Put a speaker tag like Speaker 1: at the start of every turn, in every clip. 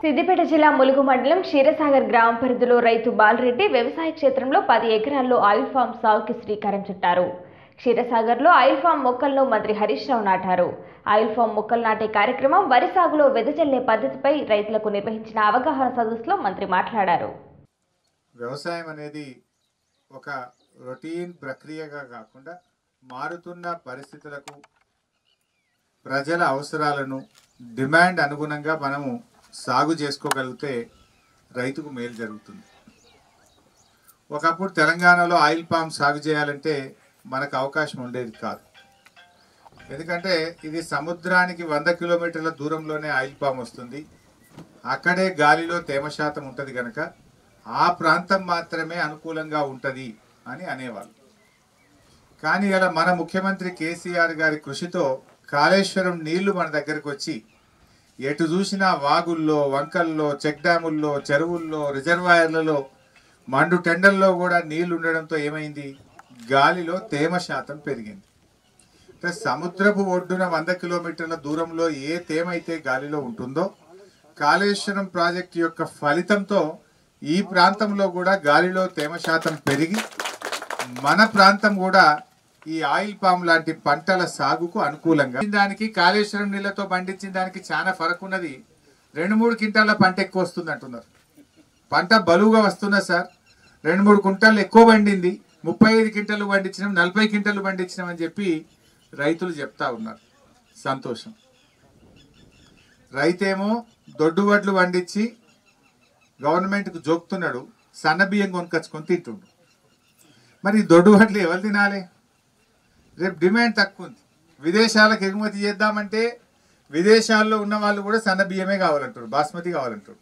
Speaker 1: సిద్దిపేట జిల్లా ములుగు మండలం క్షీరసాగర్ గ్రామ పరిధిలో రైతు బాలరెడ్డి వ్యవసాయ క్షేత్రంలో పది ఎకరాల్లో ఆయిల్ ఫామ్ సాగుకి శ్రీకారం చుట్టారు క్షీరసాగర్లో ఆయిల్ ఫామ్ మొక్కలను మంత్రి హరీష్ రావు నాటారు ఆయిల్ ఫామ్ మొక్కలు నాటే కార్యక్రమం వరి సాగులో వెదజల్లే పద్ధతిపై రైతులకు నిర్వహించిన అవగాహన సదస్సులో మంత్రి మాట్లాడారు
Speaker 2: వ్యవసాయం అనేది ఒక రొటీన్ ప్రక్రియగా కాకుండా మారుతున్న పరిస్థితులకు ప్రజల అవసరాలను డిమాండ్ అనుగుణంగా మనము సాగు చేసుకోగలిగితే రైతుకు మేలు జరుగుతుంది ఒకప్పుడు తెలంగాణలో ఆయిల్ పామ్ సాగు చేయాలంటే మనకు అవకాశం ఉండేది కాదు ఎందుకంటే ఇది సముద్రానికి వంద కిలోమీటర్ల దూరంలోనే ఆయిల్ పామ్ వస్తుంది అక్కడే గాలిలో తేమ శాతం ఉంటుంది కనుక ఆ ప్రాంతం మాత్రమే అనుకూలంగా ఉంటుంది అని అనేవాళ్ళు కానీ ఇలా మన ముఖ్యమంత్రి కేసీఆర్ గారి కృషితో కాళేశ్వరం నీళ్లు మన దగ్గరకు వచ్చి ఎటు చూసినా వాగుల్లో వంకల్లో చెక్ డ్యాముల్లో చెరువుల్లో రిజర్వాయర్లలో మండు టెండల్లో కూడా నీళ్లు ఉండడంతో ఏమైంది గాలిలో తేమ శాతం పెరిగింది అంటే సముద్రపు ఒడ్డున వంద కిలోమీటర్ల దూరంలో ఏ తేమ అయితే గాలిలో ఉంటుందో కాళేశ్వరం ప్రాజెక్టు యొక్క ఫలితంతో ఈ ప్రాంతంలో కూడా గాలిలో తేమ శాతం పెరిగి మన ప్రాంతం కూడా ఈ ఆయిల్ పామ్ లాంటి పంటల సాగుకు అనుకూలంగా దానికి కాళేశ్వరం నీళ్లతో పండించిన దానికి చాలా ఫరక్ ఉన్నది రెండు మూడు క్వింటాల పంట ఎక్కువ వస్తుంది అంటున్నారు పంట బలువుగా వస్తున్నా సార్ రెండు మూడు కుంటాలు ఎక్కువ పండింది ముప్పై ఐదు క్వింటాలు పండించినాం నలభై క్వింటాలు పండించినాం అని చెప్పి రైతులు చెప్తా ఉన్నారు సంతోషం రైతేమో దొడ్డు వడ్లు పండించి గవర్నమెంట్కి జోక్తున్నాడు సన్న బియ్యం కొనుకొచ్చుకొని తింటుండు మరి ఈ దొడ్డు వడ్లు ఎవరు తినాలి రేపు డిమాండ్ తక్కువ ఉంది విదేశాలకు ఎగుమతి చేద్దామంటే విదేశాల్లో ఉన్న వాళ్ళు కూడా సన్న బియ్యమే కావాలంటారు బాస్మతి కావాలంటారు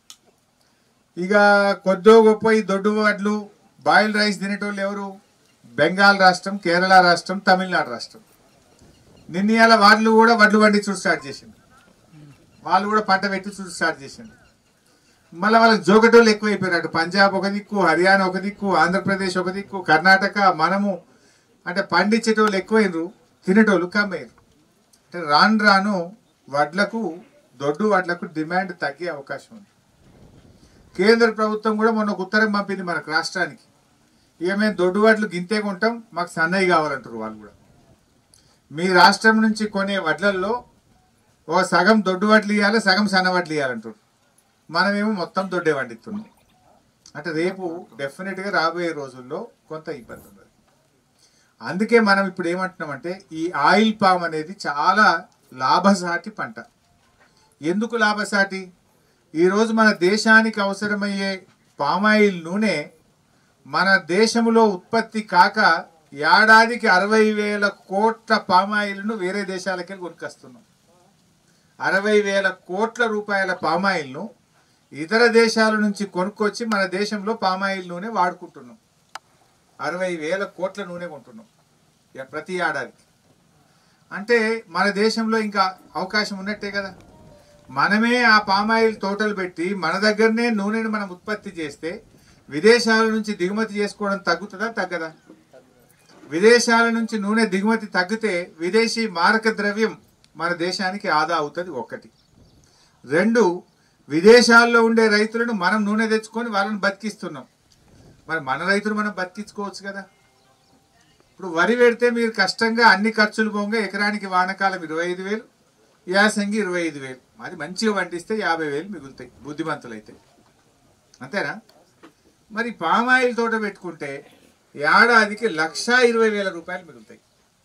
Speaker 2: ఇక కొద్దో గొప్ప ఈ దొడ్డు వడ్లు బాయిల్డ్ రైస్ తినేటోళ్ళు ఎవరు బెంగాల్ రాష్ట్రం కేరళ రాష్ట్రం తమిళనాడు రాష్ట్రం నిన్నయాల వాళ్ళు కూడా వడ్లు పండించుడు స్టార్ట్ చేసింది వాళ్ళు కూడా పంట పెట్టి చూడు స్టార్ట్ చేసింది మళ్ళీ వాళ్ళకి జోకటోళ్ళు ఎక్కువైపోయారు అటు పంజాబ్ ఒక దిక్కు హర్యానా ఒక దిక్కు ఆంధ్రప్రదేశ్ ఒక దిక్కు కర్ణాటక మనము అంటే పండించేటోళ్ళు ఎక్కువైనరు తినేటోళ్ళు కమ్మయ్యారు అంటే రాను రాను వడ్లకు దొడ్డు వడ్లకు డిమాండ్ తగ్గే అవకాశం ఉంది కేంద్ర ప్రభుత్వం కూడా మొన్న ఒక ఉత్తరం పంపింది మనకు రాష్ట్రానికి ఇక మేము దొడ్డు వడ్లు గింతే కొంటాం మాకు సన్నయ్య కావాలంటారు వాళ్ళు కూడా మీ రాష్ట్రం నుంచి కొనే వడ్లల్లో ఓ సగం దొడ్డు వడ్లు ఇవ్వాలి సగం సన్న వడ్లు ఇవ్వాలంటారు మనమేమో మొత్తం దొడ్డే వండిస్తున్నాం అంటే రేపు డెఫినెట్గా రాబోయే రోజుల్లో కొంత ఇబ్బంది ఉంది అందుకే మనం ఇప్పుడు ఏమంటున్నామంటే ఈ ఆయిల్ పామ్ అనేది చాలా లాభసాటి పంట ఎందుకు లాభసాటి ఈరోజు మన దేశానికి అవసరమయ్యే పామాయిల్ నూనె మన దేశంలో ఉత్పత్తి కాక ఏడాదికి అరవై వేల కోట్ల పామాయిల్ను వేరే దేశాలకి కొనుక్కొస్తున్నాం అరవై వేల కోట్ల రూపాయల పామాయిల్ను ఇతర దేశాల నుంచి కొనుక్కొచ్చి మన దేశంలో పామాయిల్ నూనె వాడుకుంటున్నాం అరవై వేల కోట్ల నూనె కొంటున్నాం ఇక ప్రతి ఏడాదికి అంటే మన దేశంలో ఇంకా అవకాశం ఉన్నట్టే కదా మనమే ఆ పామాయిల్ తోటలు పెట్టి మన దగ్గరనే నూనెను మనం ఉత్పత్తి చేస్తే విదేశాల నుంచి దిగుమతి చేసుకోవడం తగ్గుతుందా తగ్గదా విదేశాల నుంచి నూనె దిగుమతి తగ్గితే విదేశీ మారక ద్రవ్యం మన దేశానికి ఆదా అవుతుంది ఒకటి రెండు విదేశాల్లో ఉండే రైతులను మనం నూనె తెచ్చుకొని వాళ్ళని బతికిస్తున్నాం మరి మన రైతులు మనం బతికించుకోవచ్చు కదా ఇప్పుడు వరి పెడితే మీరు కష్టంగా అన్ని ఖర్చులు పోగా ఎకరానికి వానకాలం ఇరవై ఐదు వేలు యాసంగి ఇరవై ఐదు వేలు అది మంచిగా పండిస్తే యాభై వేలు మిగులుతాయి బుద్ధిమంతులైతే అంతేనా మరి పామాయిల్ తోట పెట్టుకుంటే ఏడాదికి లక్షా ఇరవై వేల రూపాయలు మిగులుతాయి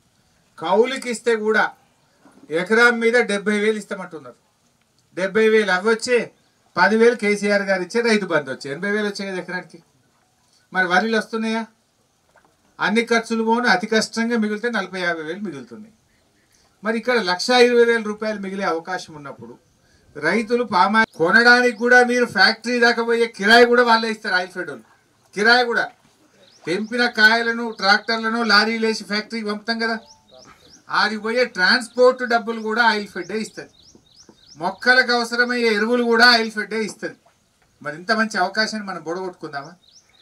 Speaker 2: కౌలుకి ఇస్తే కూడా ఎకరం మీద డెబ్బై వేలు ఇస్తామంటున్నారు డెబ్బై వేలు అవి వచ్చే పదివేలు కేసీఆర్ గారు ఇచ్చే రైతు బంధు వచ్చే ఎనభై వేలు వచ్చాయి కదా ఎకరానికి మరి వరిలు వస్తున్నాయా అన్ని ఖర్చులు పోను అతి కష్టంగా మిగిలితే నలభై యాభై వేలు మిగులుతున్నాయి మరి ఇక్కడ లక్షా ఇరవై వేల రూపాయలు మిగిలే అవకాశం ఉన్నప్పుడు రైతులు పామా కొనడానికి కూడా మీరు ఫ్యాక్టరీ దాకా పోయే కిరాయి కూడా వాళ్ళే ఇస్తారు ఆయిల్ ఫెడ్ వాళ్ళు కిరాయి కూడా తెంపిన కాయలను ట్రాక్టర్లను లారీలు వేసి ఫ్యాక్టరీకి పంపుతాం కదా ఆడికి పోయే ట్రాన్స్పోర్ట్ డబ్బులు కూడా ఆయిల్ ఫెడ్డే ఇస్తుంది మొక్కలకు అవసరమయ్యే ఎరువులు కూడా ఆయిల్ ఫెడ్డే ఇస్తుంది మరి ఇంత మంచి అవకాశాన్ని మనం బొడగొట్టుకుందామా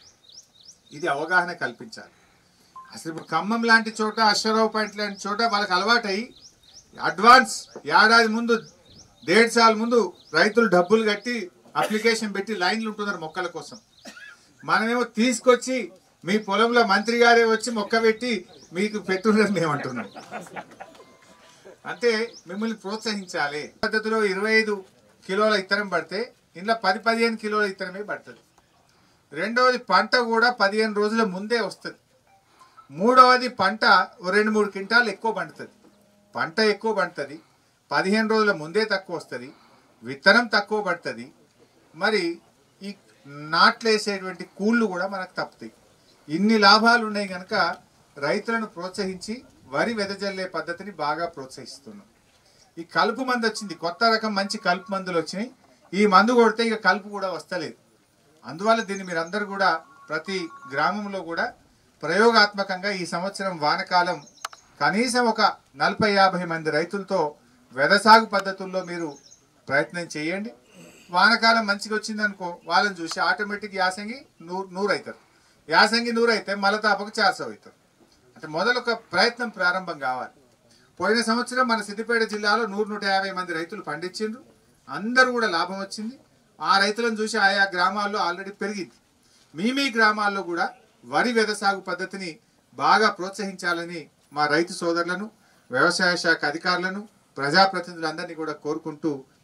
Speaker 2: ఇది అవగాహన కల్పించాలి అసలు ఇప్పుడు ఖమ్మం లాంటి చోట అశ్వరావు పాయింట్ లాంటి చోట వాళ్ళకి అలవాటై అడ్వాన్స్ ఏడాది ముందు డేఢ సార్లు ముందు రైతులు డబ్బులు కట్టి అప్లికేషన్ పెట్టి లైన్లు ఉంటున్నారు మొక్కల కోసం మనమేమో తీసుకొచ్చి మీ పొలంలో మంత్రి గారే వచ్చి మొక్క పెట్టి మీకు పెట్టున్నారు మేము అంటున్నాం అంటే మిమ్మల్ని ప్రోత్సహించాలి పద్ధతిలో ఇరవై ఐదు కిలోల ఇత్తనం పడితే ఇంట్లో పది పదిహేను కిలోల ఇత్తనమే పడుతుంది రెండవది పంట కూడా పదిహేను రోజుల ముందే వస్తుంది మూడవది పంట ఓ రెండు మూడు క్వింటాలు ఎక్కువ పండుతుంది పంట ఎక్కువ పండుతుంది పదిహేను రోజుల ముందే తక్కువ వస్తుంది విత్తనం తక్కువ పడుతుంది మరి ఈ నాట్లేసేటువంటి కూళ్ళు కూడా మనకు తప్పుతాయి ఇన్ని లాభాలు ఉన్నాయి కనుక రైతులను ప్రోత్సహించి వరి వెదజల్లే పద్ధతిని బాగా ప్రోత్సహిస్తున్నాం ఈ కలుపు మందు వచ్చింది కొత్త రకం మంచి కలుపు మందులు వచ్చినాయి ఈ మందు కొడితే ఇక కలుపు కూడా వస్తలేదు అందువల్ల దీన్ని మీరందరూ కూడా ప్రతి గ్రామంలో కూడా ప్రయోగాత్మకంగా ఈ సంవత్సరం వానకాలం కనీసం ఒక నలభై యాభై మంది రైతులతో వెదసాగు పద్ధతుల్లో మీరు ప్రయత్నం చేయండి వానకాలం మంచిగా వచ్చిందనుకో వాళ్ళని చూసి ఆటోమేటిక్ యాసంగి నూరు నూరు అవుతారు యాసంగి నూరు అయితే మలతాపకు చార్సవ్ అవుతారు అంటే మొదలు ఒక ప్రయత్నం ప్రారంభం కావాలి పోయిన సంవత్సరం మన సిద్దిపేట జిల్లాలో నూరు నూట యాభై మంది రైతులు పండించిండ్రు అందరూ కూడా లాభం వచ్చింది ఆ రైతులను చూసి ఆయా గ్రామాల్లో ఆల్రెడీ పెరిగింది మీ మీ గ్రామాల్లో కూడా వరి వెదసాగు పద్ధతిని బాగా ప్రోత్సహించాలని మా రైతు సోదరులను వ్యవసాయ శాఖ అధికారులను ప్రజాప్రతినిధులందరినీ కూడా కోరుకుంటూ